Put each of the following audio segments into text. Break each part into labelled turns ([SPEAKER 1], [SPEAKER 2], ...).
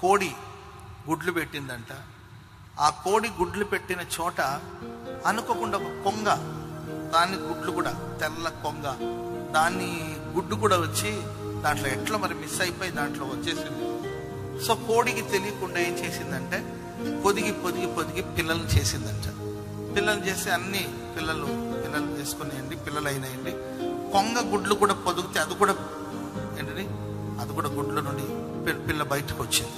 [SPEAKER 1] కోడి గుడ్లు పెట్టిందంట ఆ కోడి గుడ్లు పెట్టిన చోట అనుకోకుండా ఒక కొంగ దాని గుడ్లు కూడా తెల్ల కొంగ దాన్ని గుడ్డు కూడా వచ్చి దాంట్లో ఎట్లా మరి మిస్ అయిపోయి దాంట్లో వచ్చేసింది సో కోడికి తెలియకుండా ఏం చేసిందంటే పొదిగి పొదిగి పొదిగి పిల్లల్ని చేసిందంట పిల్లలు చేసి అన్ని పిల్లలు పిల్లలు చేసుకునేయండి పిల్లలు అయినాయండి కొంగ గుడ్లు కూడా పొదిగితే అది కూడా ఏంటది అది కూడా గుడ్ల నుండి పి- పిల్ల బయటకు వచ్చింది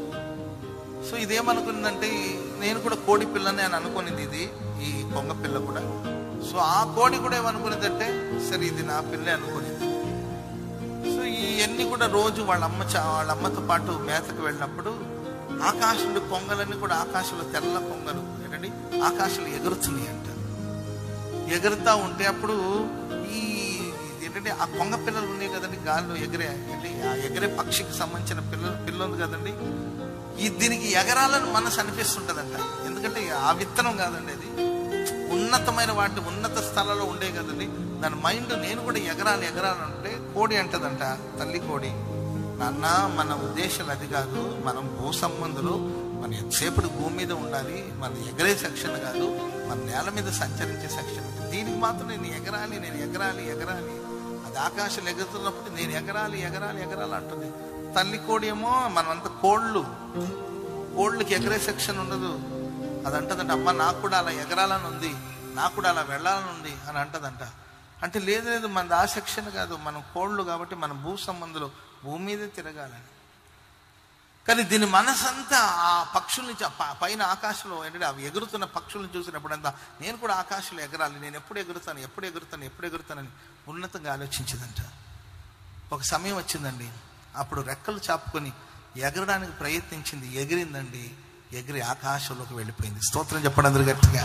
[SPEAKER 1] సో ఇదేమనుకుందంటే ఈ- నేను కూడా కోడి పిల్లని అని అనుకునేది ఇది ఈ కొంగ పిల్ల కూడా సో ఆ కోడి కూడా ఏమనుకునేదంటే సరే ఇది నా పిల్లే అనుకునేది సో ఇవన్నీ కూడా రోజు వాళ్ళ అమ్మ చ- వాళ్ళ అమ్మతో పాటు మేతకు వెళ్ళినప్పుడు ఆకాశంలో కొంగలన్నీ కూడా ఆకాశంలో తెల్ల కొంగలు ఏంటండి ఆకాశంలో ఎగురుతున్నాయి అంట ఎగురుతా ఉంటే అప్పుడు ఈ ఏంటంటే ఆ కొంగ పిల్లలు ఉన్నాయి కదండి గాల్లో ఎగిరే అంటే ఆ ఎగిరే పక్షికి సంబంధించిన పిల్ల పిల్ల ఉంది కదండి ఈ దీనికి ఎగరాలని మనసు అనిపిస్తుంటదంట ఎందుకంటే ఆ విత్తనం కాదండి అది ఉన్నతమైన వాటి ఉన్నత స్థలాల్లో ఉండే కదండి దాని మైండ్ నేను కూడా ఎగరాలి ఎగరాలంటే కోడి అంటదంట తల్లి కోడి నాన్న మన ఉద్దేశాలు అది కాదు మనం భూ సంబంధులు మన ఎంతసేపటి భూమి మీద ఉండాలి మన ఎగరే సెక్షన్ కాదు మన నేల మీద సంచరించే సెక్షన్ దీనికి మాత్రం నేను ఎగరాలి నేను ఎగరాలి ఎగరాలి అది ఆకాశం ఎగురుతున్నప్పుడు నేను ఎగరాలి ఎగరాలి ఎగరాలి అంటుంది తల్లి కోడి ఏమో మనమంతా కోళ్ళు కోళ్ళకి ఎగరే సెక్షన్ ఉండదు అది అంటదంట అమ్మ నాకు కూడా అలా ఎగరాలని ఉంది నాకు కూడా అలా వెళ్ళాలని ఉంది అని అంటదంట అంటే లేదు లేదు మనది ఆ సెక్షన్ కాదు మనం కోళ్ళు కాబట్టి మన భూ సంబంధులు భూమి మీదే తిరగాలని కానీ దీని మనసంతా ఆ పక్షుల్ని చ- ప- పైన ఆకాశంలో ఏంటంటే అవి ఎగురుతున్న పక్షుల్ని చూసినప్పుడంతా నేను కూడా ఆకాశంలో ఎగరాలి నేను ఎప్పుడు ఎగురుతాను ఎప్పుడు ఎగురుతాను ఎప్పుడు ఎగురుతానని ఉన్నతంగా ఆలోచించిందంట ఒక సమయం వచ్చిందండి అప్పుడు రెక్కలు చాపుకొని ఎగరడానికి ప్రయత్నించింది ఎగిరిందండి ఎగిరి ఆకాశంలోకి వెళ్ళిపోయింది స్తోత్రం చెప్పండి అందరు గట్టిగా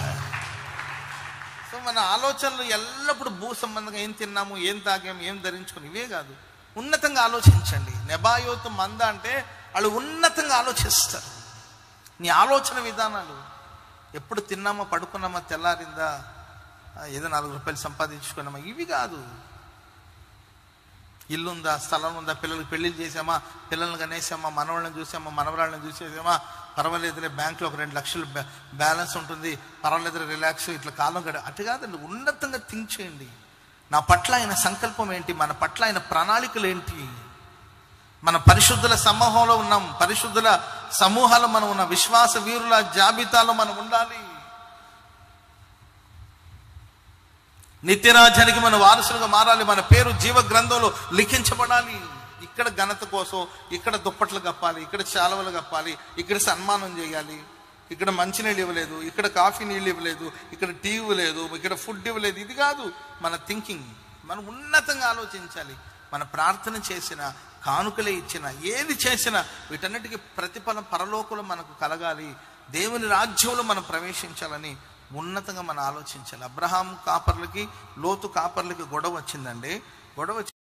[SPEAKER 1] సో మన ఆలోచనలు ఎల్లప్పుడూ భూ సంబంధంగా ఏం తిన్నాము ఏం తాగాము ఏం ధరించుకుని ఇవే కాదు ఉన్నతంగా ఆలోచించండి నెబాయోతు మంద అంటే వాళ్ళు ఉన్నతంగా ఆలోచిస్తారు నీ ఆలోచన విధానాలు ఎప్పుడు తిన్నామా పడుకున్నామా తెల్లారిందా ఆ, ఏదో నాలుగు రూపాయలు సంపాదించుకున్నామా ఇవి కాదు ఇల్లుందా స్థలం ఉందా పిల్లలకి పెళ్లిళ్ళు చేసామా పిల్లల్ని కనేసామా మనవాళ్ళని చూసామా మనవరాళ్ళని చూసేసామా పర్వాలేదులే బ్యాంక్లో ఒక రెండు లక్షలు బ్యా- బ్యాలెన్స్ ఉంటుంది పర్వాలేదు రిలాక్స్ ఇట్లా కాలం గడ అటు కాదండి ఉన్నతంగా థింక్ చేయండి నా పట్ల ఆయన సంకల్పం ఏంటి మన పట్ల ఆయన ప్రణాళికలు ఏంటి మన పరిశుద్ధుల సమూహంలో ఉన్నాం పరిశుద్ధుల సమూహాలు మనం ఉన్న విశ్వాస వీరుల జాబితాలో మనం ఉండాలి నిత్యరాజ్యానికి మన వారసులుగా మారాలి మన పేరు జీవ గ్రంథంలో లిఖించబడాలి ఇక్కడ ఘనత కోసం ఇక్కడ దుప్పట్లు కప్పాలి ఇక్కడ చాలవలు కప్పాలి ఇక్కడ సన్మానం చేయాలి ఇక్కడ మంచినీళ్ళు ఇవ్వలేదు ఇక్కడ కాఫీ నీళ్ళు ఇవ్వలేదు ఇక్కడ టీ ఇవ్వలేదు ఇక్కడ ఫుడ్ ఇవ్వలేదు ఇది కాదు మన థింకింగ్ మనం ఉన్నతంగా ఆలోచించాలి మన ప్రార్థన చేసిన కానుకలే ఇచ్చిన ఏది చేసినా వీటన్నిటికీ ప్రతిఫలం పరలోకంలో మనకు కలగాలి దేవుని రాజ్యంలో మనం ప్రవేశించాలని ఉన్నతంగా మనం ఆలోచించాలి అబ్రహాం కాపర్లకి లోతు కాపర్లకి గొడవ వచ్చిందండి గొడవ వచ్చి